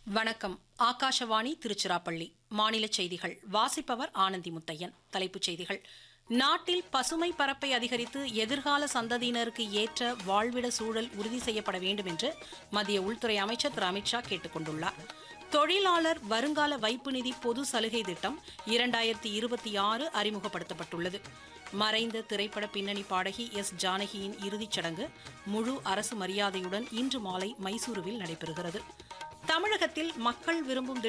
வணக்கம் ஆகாஷவாணி திருச்சிராப்பள்ளி மாநில செய்திகள் வாசிப்பவர் ஆனந்தி முத்தையன் தலைப்புச் செய்திகள் நாட்டில் பசுமை பரப்பை அதிகரித்து எதிர்கால சந்ததியினருக்கு ஏற்ற வாழ்விட சூழல் உறுதி செய்யப்பட வேண்டும் என்று மத்திய உள்துறை அமைச்சர் திரு அமித்ஷா கேட்டுக் கொண்டுள்ளார் தொழிலாளர் வருங்கால வைப்பு நிதி பொது சலுகை திட்டம் இரண்டாயிரத்தி இருபத்தி ஆறு அறிமுகப்படுத்தப்பட்டுள்ளது மறைந்த திரைப்பட பின்னணி பாடகி எஸ் ஜானகியின் இறுதிச் சடங்கு முழு அரசு மரியாதையுடன் இன்று மாலை மைசூருவில் நடைபெறுகிறது தமிழகத்தில் மக்கள் விரும்பும்